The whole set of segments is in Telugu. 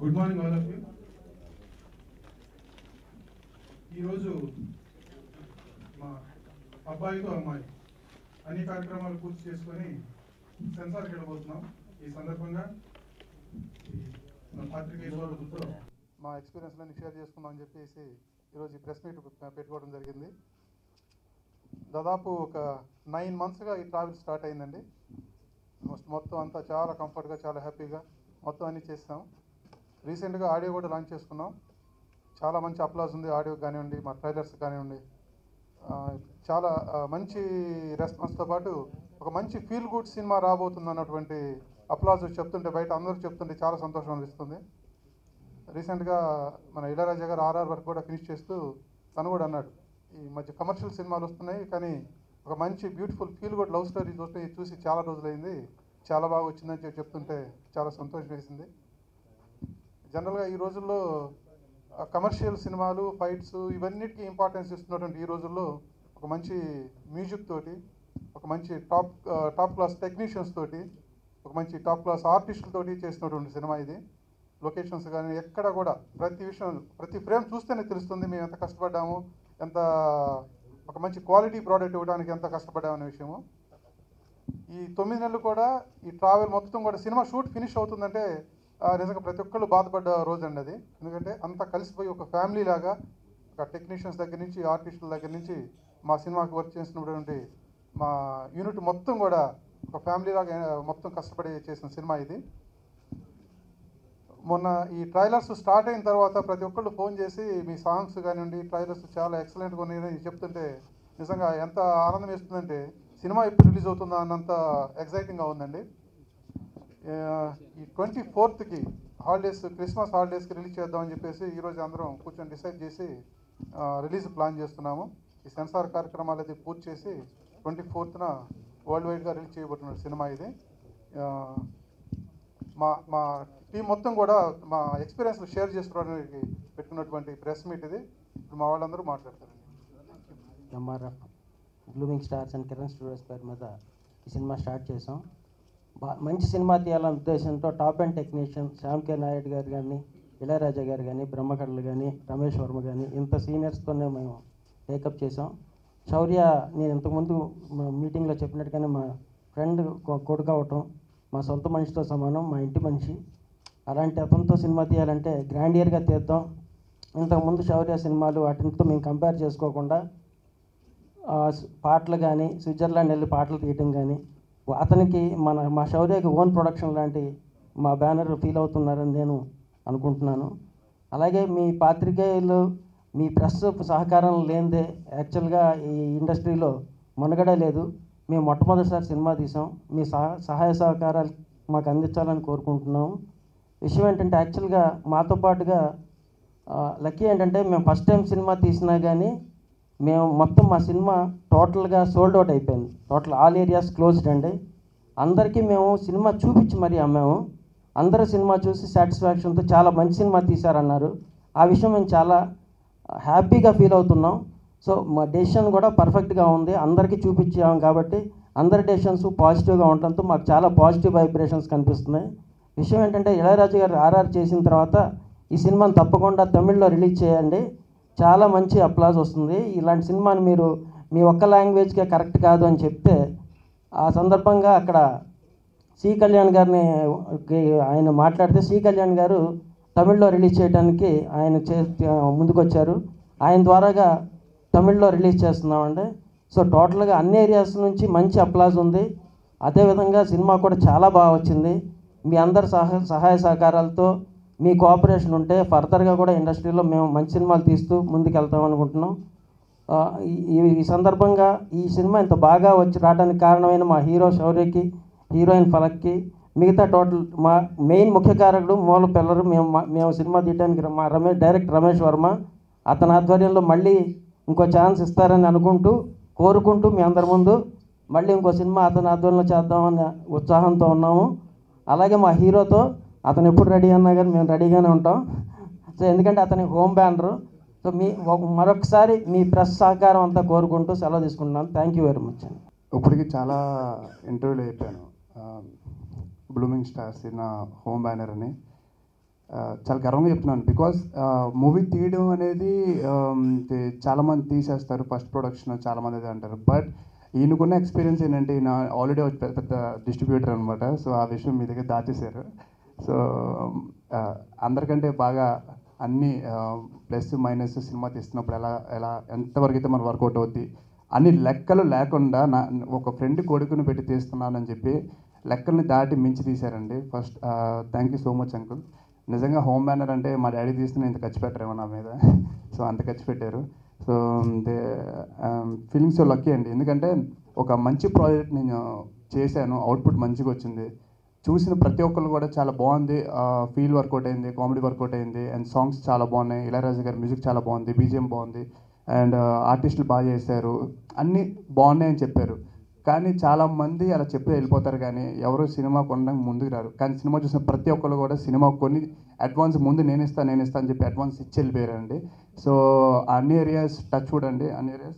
good morning all of you ఈరోజు మా అబ్బాయితో అమ్మాయి అన్ని కార్యక్రమాలు పూర్తి చేసుకొని సెన్సార్కి వెళ్ళబోతున్నాం ఈ సందర్భంగా ఈ మన పాత్రికేయ సోదరులతో మా ఎక్స్పీరియన్స్లన్నీ షేర్ చేసుకుందాం అని చెప్పేసి ఈరోజు ఈ ప్రెస్ మీట్ పెట్టుకోవడం జరిగింది దాదాపు ఒక నైన్ మంత్స్గా ఈ ట్రావెల్ స్టార్ట్ అయిందండి మొత్తం మొత్తం అంతా చాలా కంఫర్ట్గా చాలా హ్యాపీగా మొత్తం అన్నీ చేస్తాం రీసెంట్గా ఆడియో కూడా లాంచ్ చేసుకున్నాం చాలా మంచి అప్లాస్ ఉంది ఆడియో కానివ్వండి మా ట్రైలర్స్ కానివ్వండి ఆ, చాలా ఆ, మంచి రెస్పాన్స్తో పాటు ఒక మంచి ఫీల్ గుడ్ సినిమా రాబోతుంది అన్నటువంటి అప్లాస్ చెప్తుంటే బయట అందరూ చెప్తుంటే చాలా సంతోషం అనిపిస్తుంది రీసెంట్గా మన ఇళరాజా గారు ఆర్ఆర్ వరకు కూడా ఫినిష్ చేస్తూ తను కూడా అన్నాడు ఈ మధ్య కమర్షియల్ సినిమాలు వస్తున్నాయి కానీ ఒక మంచి beautiful feel good love story చూస్తే చూసి చాలా రోజులైంది చాలా బాగా వచ్చిందని చెప్పి చెప్తుంటే చాలా సంతోషం వేసింది జనరల్గా ఈ రోజుల్లో కమర్షియల్ సినిమాలు ఫైట్స్ ఇవన్నిటికీ ఇంపార్టెన్స్ ఇస్తున్నటువంటి ఈ రోజుల్లో ఒక మంచి మ్యూజిక్ తోటి ఒక మంచి టాప్ టాప్ క్లాస్ టెక్నీషియన్స్ తోటి ఒక మంచి టాప్ క్లాస్ ఆర్టిస్టులతోటి చేసినటువంటి సినిమా ఇది లొకేషన్స్ కానీ ఎక్కడ కూడా ప్రతి విషయం ప్రతి ఫ్రేమ్ చూస్తేనే తెలుస్తుంది మేము ఎంత కష్టపడ్డాము ఎంత ఒక మంచి క్వాలిటీ ప్రోడక్ట్ ఇవ్వడానికి ఎంత కష్టపడ్డామనే విషయము ఈ తొమ్మిది నెలలు కూడా ఈ ట్రావెల్ మొత్తం కూడా సినిమా షూట్ ఫినిష్ అవుతుందంటే ఆ, నిజంగా ప్రతి ఒక్కళ్ళు బాధపడ్డ రోజు అండి అది ఎందుకంటే అంతా కలిసిపోయి ఒక ఫ్యామిలీ లాగా ఒక టెక్నీషియన్స్ దగ్గర నుంచి ఆర్టిస్టుల దగ్గర నుంచి మా సినిమాకి వర్క్ చేసినటువంటి మా యూనిట్ మొత్తం కూడా ఒక ఫ్యామిలీ లాగా ఆ, మొత్తం కష్టపడి చేసిన సినిమా ఇది మొన్న ఈ ట్రైలర్స్ స్టార్ట్ అయిన తర్వాత ప్రతి ఒక్కళ్ళు ఫోన్ చేసి మీ సాంగ్స్ కానివ్వండి ట్రైలర్స్ చాలా ఎక్సలెంట్గా ఉన్నాయని చెప్తుంటే నిజంగా ఎంత ఆనందం వేస్తుందంటే సినిమా ఎప్పుడు రిలీజ్ అవుతుందా అన్నంత ఎగ్జైటింగ్గా ఉందండి ఆ, ఈ ట్వంటీ ఫోర్త్కి హాలిడేస్ క్రిస్మస్ హాలిడేస్కి రిలీజ్ చేద్దామని చెప్పేసి ఈరోజు అందరం కూర్చొని డిసైడ్ చేసి రిలీజ్ ప్లాన్ చేస్తున్నాము ఈ సెన్సార్ కార్యక్రమాలు అది పూర్తి చేసి ట్వంటీ ఫోర్త్న వరల్డ్ వైడ్గా రిలీజ్ చేయబోతున్న సినిమా ఇది ఆ, మా మా టీం మొత్తం కూడా మా ఎక్స్పీరియన్స్ షేర్ చేసుకోవడానికి పెట్టుకున్నటువంటి ప్రెస్ మీట్ ఇది ఇప్పుడు మా వాళ్ళందరూ మాట్లాడతారండి MRF blooming stars and Kiran studios పేరు మీద ఈ సినిమా స్టార్ట్ చేసాం బా మంచి సినిమా తీయాలనే ఉద్దేశంతో top and technician Shyam K Naidu garu కానీ ఇళయరాజా గారు కానీ బ్రహ్మకడలు కానీ రమేష్ వర్మ కానీ ఇంత సీనియర్స్తోనే మేము టేకప్ చేసాం శౌర్య నేను ఇంతకుముందు మా మీటింగ్లో చెప్పినట్టుగానే మా ఫ్రెండ్ కొడుకు అవటం మా సొంత మనిషితో సమానం మా ఇంటి మనిషి అలాంటి అతనితో సినిమా తీయాలంటే గ్రాండియర్గా తీద్దాం ఇంతకుముందు శౌర్య సినిమాలు వాటితో మేము కంపేర్ చేసుకోకుండా ఆ, స్- పాటలు కానీ స్విట్జర్లాండ్ వెళ్ళి పాటలు తీయటం కానీ అతనికి మన మా శౌర్యకి ఓన్ ప్రొడక్షన్ లాంటి మా బ్యానర్ ఫీల్ అవుతున్నారని నేను అనుకుంటున్నాను అలాగే మీ పాత్రికేయులు మీ ప్రెస్ సహకారం లేనిదే యాక్చువల్గా ఈ ఇండస్ట్రీలో మనుగడ లేదు మేము మొట్టమొదటిసారి సినిమా తీసాం మీ సహ సహాయ సహకారాలు మాకు అందించాలని కోరుకుంటున్నాము విషయం ఏంటంటే యాక్చువల్గా మాతో పాటుగా లక్కీ ఏంటంటే మేము ఫస్ట్ టైం సినిమా తీసినా కానీ మేము మొత్తం మా సినిమా టోటల్గా సోల్డ్ అవుట్ అయిపోయింది టోటల్ ఆల్ ఏరియాస్ క్లోజ్డ్ అండి అందరికీ మేము సినిమా చూపించి మరీ అమ్మాము అందరూ సినిమా చూసి సాటిస్ఫాక్షన్తో చాలా మంచి సినిమా తీశారన్నారు ఆ విషయం మేము చాలా హ్యాపీగా ఫీల్ అవుతున్నాం సో మా డెసిషన్ కూడా పర్ఫెక్ట్గా ఉంది అందరికీ చూపించాం కాబట్టి అందరి డెసిషన్స్ పాజిటివ్గా ఉండటంతో మాకు చాలా పాజిటివ్ వైబ్రేషన్స్ కనిపిస్తున్నాయి విషయం ఏంటంటే ఇళయరాజు గారు ఆర్ఆర్ చేసిన తర్వాత ఈ సినిమాని తప్పకుండా తమిళ్లో రిలీజ్ చేయండి చాలా మంచి అప్లాజ్ వస్తుంది ఇలాంటి సినిమాని మీరు మీ ఒక్క లాంగ్వేజ్కే కరెక్ట్ కాదు అని చెప్తే ఆ సందర్భంగా అక్కడ సి కళ్యాణ్ గారిని కి ఆయన మాట్లాడితే సి కళ్యాణ్ గారు తమిళ్లో రిలీజ్ చేయడానికి ఆయన చే ముందుకొచ్చారు ఆయన ద్వారాగా తమిళ్లో రిలీజ్ చేస్తున్నామండి సో టోటల్గా అన్ని ఏరియాస్ నుంచి మంచి అప్లాజ్ ఉంది అదేవిధంగా సినిమా కూడా చాలా బాగా వచ్చింది మీ అందరి సహ సహాయ సహకారాలతో మీ కోఆపరేషన్ ఉంటే ఫర్దర్గా కూడా ఇండస్ట్రీలో మేము మంచి సినిమాలు తీస్తూ ముందుకెళ్తాం అనుకుంటున్నాం ఆ, ఈ- ఈ- ఈ సందర్భంగా ఈ సినిమా ఇంత బాగా వచ్చి రావడానికి కారణమైన మా హీరో శౌర్యకి హీరోయిన్ ఫలక్కి మిగతా టోటల్ మా మెయిన్ ముఖ్య కారకుడు మూల పిల్లరు మేము మా- మేము సినిమా తీయడానికి ర- మా రమేష్ డైరెక్టర్ రమేష్ వర్మ అతని ఆధ్వర్యంలో మళ్ళీ ఇంకో ఛాన్స్ ఇస్తారని అనుకుంటూ కోరుకుంటూ మీ అందరి ముందు మళ్ళీ ఇంకో సినిమా అతని ఆధ్వర్యంలో చేద్దామని ఉత్సాహంతో ఉన్నాము అలాగే మా హీరోతో అతను ఎప్పుడు రెడీ అన్నా కానీ మేము రెడీగానే ఉంటాం సో ఎందుకంటే అతని హోమ్ బ్యానరు సో మీ ఒక- మరొకసారి మీ ప్రెస్ సహకారం అంతా కోరుకుంటూ సెలవు తీసుకుంటున్నాను థ్యాంక్ యూ వెరీ మచ్ అండి ఇప్పటికి చాలా ఇంటర్వ్యూలు అయిపోయాను బ్లూమింగ్ స్టార్స్ నా హోమ్ బ్యానర్ అని ఆ, చాలా గర్వంగా చెప్తున్నాను బికాస్ మూవీ తీయడం అనేది ఆమ్, ఇది చాలామంది తీసేస్తారు ఫస్ట్ ప్రొడక్షన్ చాలామంది అది అంటారు బట్ ఈయనకున్న ఎక్స్పీరియన్స్ ఏంటంటే ఈయన ఆల్రెడీ ఒక పెద్ద పెద్ద డిస్ట్రిబ్యూటర్ అనమాట సో ఆ విషయం మీ దగ్గర దాచేశారు సో ఆ, అందరికంటే బాగా అన్ని ప్లస్ మైనస్ సినిమా తీస్తున్నప్పుడు ఎలా ఎలా ఎంతవరకు అయితే మన వర్కౌట్ అవుద్ది అన్ని లెక్కలు లేకుండా నా ఒక ఫ్రెండ్ కొడుకుని పెట్టి తీస్తున్నానని చెప్పి లెక్కల్ని దాటి మించి తీశారండి first thank you so much uncle నిజంగా హోమ్ బ్యానర్ అంటే మా డాడీ తీస్తున్న ఇంత ఖర్చు పెట్టరేమో నా మీద సో అంత ఖర్చు పెట్టారు సో దే ఫీలింగ్స్ లక్కీ అండి ఎందుకంటే ఒక మంచి ప్రాజెక్ట్ నేను చేశాను అవుట్పుట్ మంచిగా వచ్చింది చూసిన ప్రతి ఒక్కరు కూడా చాలా బాగుంది ఫీల్ వర్కౌట్ అయింది కామెడీ వర్కౌట్ అయింది అండ్ సాంగ్స్ చాలా బాగున్నాయి ఇళయరాజా గారి మ్యూజిక్ చాలా బాగుంది బీజిఎం బాగుంది అండ్ ఆర్టిస్టులు బాగా చేశారు అన్నీ బాగున్నాయని చెప్పారు కానీ చాలా మంది అలా చెప్పి వెళ్ళిపోతారు కానీ ఎవరు సినిమా కొనడానికి ముందుకు రారు కానీ సినిమా చూసిన ప్రతి ఒక్కరు కూడా సినిమా కొన్ని అడ్వాన్స్ ముందు నేను ఇస్తాను నేను ఇస్తాను అని చెప్పి అడ్వాన్స్ ఇచ్చి వెళ్ళిపోయారండి సో అన్ని ఏరియాస్ టచ్ చూడండి అన్ని ఏరియాస్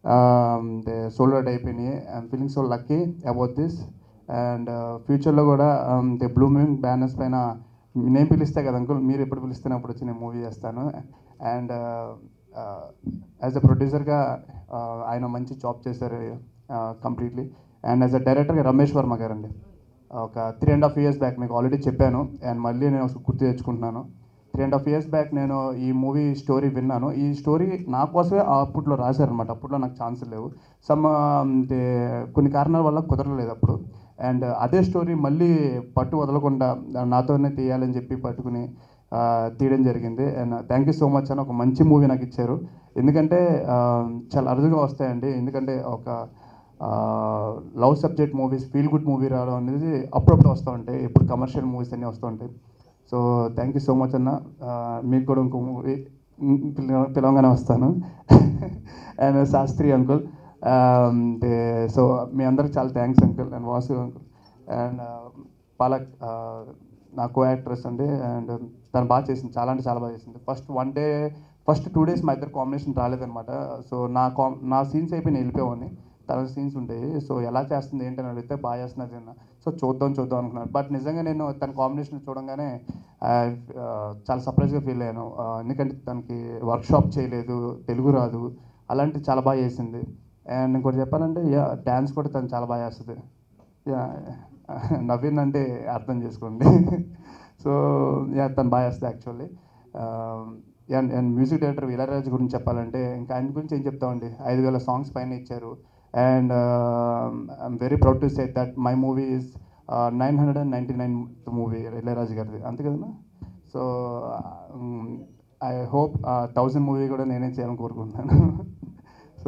సోల్డ్ అవుట్ అయిపోయినాయి I'm feeling so lucky about this and ఫ్యూచర్లో కూడా ది బ్లూమింగ్ బ్యానర్స్ పైన నేను పిలిస్తే కదా అంకుల్ మీరు ఎప్పుడు పిలిస్తున్నప్పుడు వచ్చి నేను మూవీ చేస్తాను అండ్ యాజ్ అ ప్రొడ్యూసర్గా ఆయన మంచి జాబ్ చేశారు కంప్లీట్లీ అండ్ యాజ్ అ డైరెక్టర్గా రమేష్ వర్మ గారు అండి ఒక three and half years back మీకు ఆల్రెడీ చెప్పాను అండ్ మళ్ళీ నేను ఒకసారి గుర్తు తెచ్చుకుంటున్నాను three and half years back నేను ఈ మూవీ స్టోరీ విన్నాను ఈ స్టోరీ నా కోసమే అప్పట్లో రాశారనమాట అప్పట్లో నాకు ఛాన్స్ లేవు సమ్ కొన్ని కారణాల వల్ల కుదరలేదు అప్పుడు అండ్ అదే స్టోరీ మళ్ళీ పట్టు వదలకుండా నాతోనే తీయాలని చెప్పి పట్టుకుని ఆ, తీయడం జరిగింది and thank you so much అని ఒక మంచి మూవీ నాకు ఇచ్చారు ఎందుకంటే ఆ, చాలా అరుదుగా వస్తాయండి ఎందుకంటే ఒక love subject movies feel good movie రావడం అనేది అప్పుడప్పుడు వస్తూ ఉంటాయి ఇప్పుడు కమర్షియల్ మూవీస్ అన్నీ వస్తూ ఉంటాయి so thank you so much అన్న ఆ, మీకు కూడా ఇంకో మూవీ పిలవంగానే వస్తాను అండ్ శాస్త్రి అంకుల్ సో మీ అందరికి చాలా thanks uncle and Vasu uncle and Palak ఆ, నా కో యాక్ట్రెస్ అండి అండ్ తను బాగా చేసింది చాలా అంటే చాలా బాగా చేసింది first one day first two days మా ఇద్దరు కాంబినేషన్ రాలేదనమాట సో నా కా నా సీన్స్ అయిపోయి నేను వెళ్ళిపోయాని తన సీన్స్ ఉంటాయి సో ఎలా చేస్తుంది ఏంటని అడిగితే బాగా చేస్తున్నది అన్న సో చూద్దాం చూద్దాం అనుకున్నాను బట్ నిజంగా నేను తన కాంబినేషన్ చూడంగానే ఆ, ఆ, చాలా సర్ప్రైజ్గా ఫీల్ అయ్యాను ఆ, ఎందుకంటే తనకి వర్క్షాప్ చేయలేదు తెలుగు రాదు అలాంటి చాలా బాగా చేసింది అండ్ ఇంకోటి చెప్పాలంటే యా డ్యాన్స్ కూడా తను చాలా బాగా చేస్తుంది యా నవ్విందంటే అర్థం చేసుకోండి సో యా తను బాగా చేస్తుంది actually and and music director Ilaiyaraaja గురించి చెప్పాలంటే ఇంకా ఆయన గురించి ఏం చెప్తామండి ఐదు వేల సాంగ్స్ పైన ఇచ్చారు and I'm very proud to say that my movie is nine hundred and ninety nine movie Ilaiyaraaja గారిది అంతే కదన్నా so I hope thousand movie కూడా నేనే చేయాలని కోరుకుంటున్నాను సో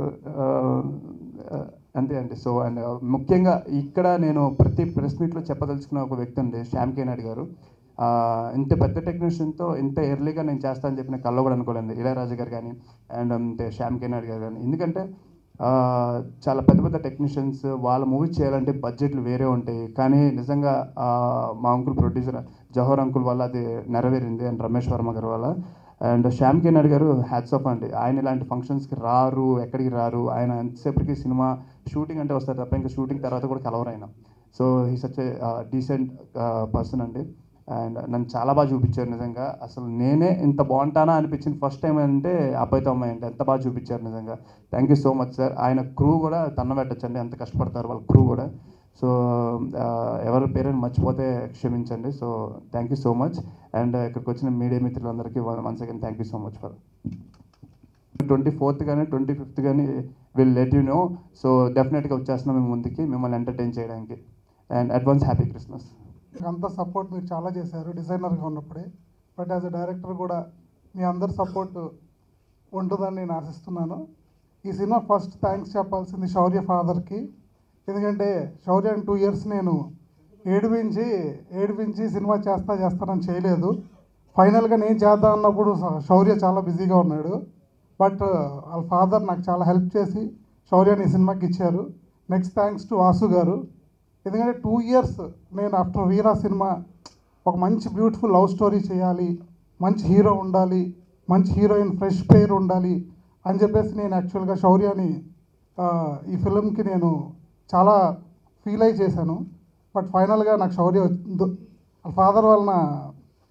అంతే అండి సో అండ్ ముఖ్యంగా ఇక్కడ నేను ప్రతి ప్రెస్ మీట్లో చెప్పదలుచుకున్న ఒక వ్యక్తి అండి శ్యామ్ కే నాయుడు గారు ఆ, ఇంత పెద్ద టెక్నీషియన్తో ఇంత ఎర్లీగా నేను చేస్తానని చెప్పి నేను కల్లో కూడా అనుకోలేదు ఇళయరాజు గారు కానీ అండ్ అంతే శ్యామ్ కే నాయుడు గారు కానీ ఎందుకంటే ఆ, చాలా పెద్ద పెద్ద టెక్నీషియన్స్ వాళ్ళ మూవీ చేయాలంటే బడ్జెట్లు వేరే ఉంటాయి కానీ నిజంగా ఆ, మా అంకుల్ ప్రొడ్యూసర్ జవహర్ అంకుల్ వల్ల అది నెరవేరింది అండ్ రమేష్ వర్మ గారి వల్ల అండ్ శ్యామ్ కే నాయుడు గారు హ్యాట్స్ ఆఫ్ అండి ఆయన ఇలాంటి ఫంక్షన్స్కి రారు ఎక్కడికి రారు ఆయన ఎంతసేపటికి సినిమా షూటింగ్ అంటే వస్తారు తప్ప ఇంకా షూటింగ్ తర్వాత కూడా కలవరు ఆయన so he such decent person అండి అండ్ నన్ను చాలా బాగా చూపించారు నిజంగా అసలు నేనే ఇంత బాగుంటానా అనిపించింది ఫస్ట్ టైం అంటే అబ్బాయితో అమ్మాయి అంటే ఎంత బాగా చూపించారు నిజంగా thank you so much sir ఆయన క్రూ కూడా తన్న పెట్టచ్చండి ఎంత కష్టపడతారు వాళ్ళ క్రూ కూడా సో ఎవరి పేరెంట్ మర్చిపోతే క్షమించండి so thank you so much and ఇక్కడికి వచ్చిన మీడియా మిత్రులందరికీ once again thank you so much for twenty fourth కానీ ట్వంటీ ఫిఫ్త్ కానీ will let you know so డెఫినెట్గా వచ్చేస్తున్నాం మేము ముందుకి మిమ్మల్ని ఎంటర్టైన్ చేయడానికి అండ్ అడ్వాన్స్ హ్యాపీ క్రిస్మస్ అంత సపోర్ట్ మీరు చాలా చేశారు డిజైనర్గా ఉన్నప్పుడే బట్ యాజ్ అ డైరెక్టర్ కూడా మీ అందరి సపోర్ట్ ఉంటుందని నేను ఆశిస్తున్నాను ఈ సినిమా ఫస్ట్ థ్యాంక్స్ చెప్పాల్సింది శౌర్య ఫాదర్కి ఎందుకంటే శౌర్య టూ ఇయర్స్ నేను ఏడిపించి ఏడిపించి సినిమా చేస్తా చేస్తానని చేయలేదు ఫైనల్గా నేను చేద్దాం అన్నప్పుడు శ- శౌర్య చాలా బిజీగా ఉన్నాడు బట్ వాళ్ళ ఫాదర్ నాకు చాలా హెల్ప్ చేసి శౌర్యని ఈ సినిమాకి ఇచ్చారు next thanks to Vasu garu ఎందుకంటే టూ ఇయర్స్ నేను ఆఫ్టర్ వీరా సినిమా ఒక మంచి బ్యూటిఫుల్ లవ్ స్టోరీ చేయాలి మంచి హీరో ఉండాలి మంచి హీరోయిన్ ఫ్రెష్ పేరు ఉండాలి అని చెప్పేసి నేను యాక్చువల్గా శౌర్యని ఆ, ఈ ఫిలింకి నేను చాలా ఫీల్ అయి చేశాను బట్ ఫైనల్గా నాకు శౌర్య ద- వాళ్ళ ఫాదర్ వలన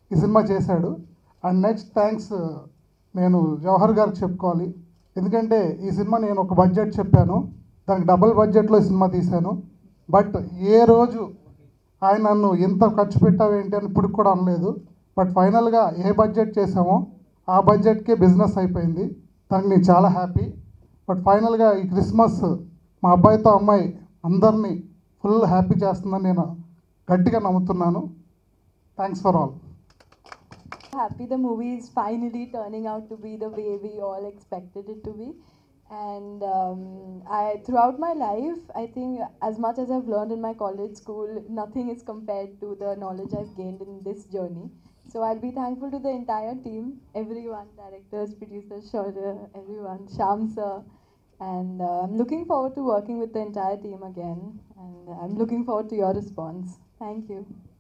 ఈ సినిమా చేశాడు అండ్ నెక్స్ట్ థ్యాంక్స్ నేను జవహర్ గారికి చెప్పుకోవాలి ఎందుకంటే ఈ సినిమా నేను ఒక బడ్జెట్ చెప్పాను దానికి డబుల్ బడ్జెట్లో ఈ సినిమా తీశాను బట్ ఏ రోజు ఆయన నన్ను ఎంత ఖర్చు పెట్టావేంటి అని ఇప్పుడు కూడా అనలేదు బట్ ఫైనల్గా ఏ బడ్జెట్ చేసామో ఆ బడ్జెట్కే బిజినెస్ అయిపోయింది దానికి నేను చాలా హ్యాపీ బట్ ఫైనల్గా ఈ క్రిస్మస్ మా అబ్బాయితో అమ్మాయి అందరినీ ఫుల్ హ్యాపీ చేస్తుందని నేను గట్టిగా నమ్ముతున్నాను thanks for all happy the movie is finally turning out to be the way we all expected it to be and um, i throughout my life i think as much as i've learned in my college school nothing is compared to the knowledge i've gained in this journey so i'll be thankful to the entire team everyone directors producers Shaurya, everyone sham sir and uh, i'm looking forward to working with the entire team again and i'm looking forward to your response thank you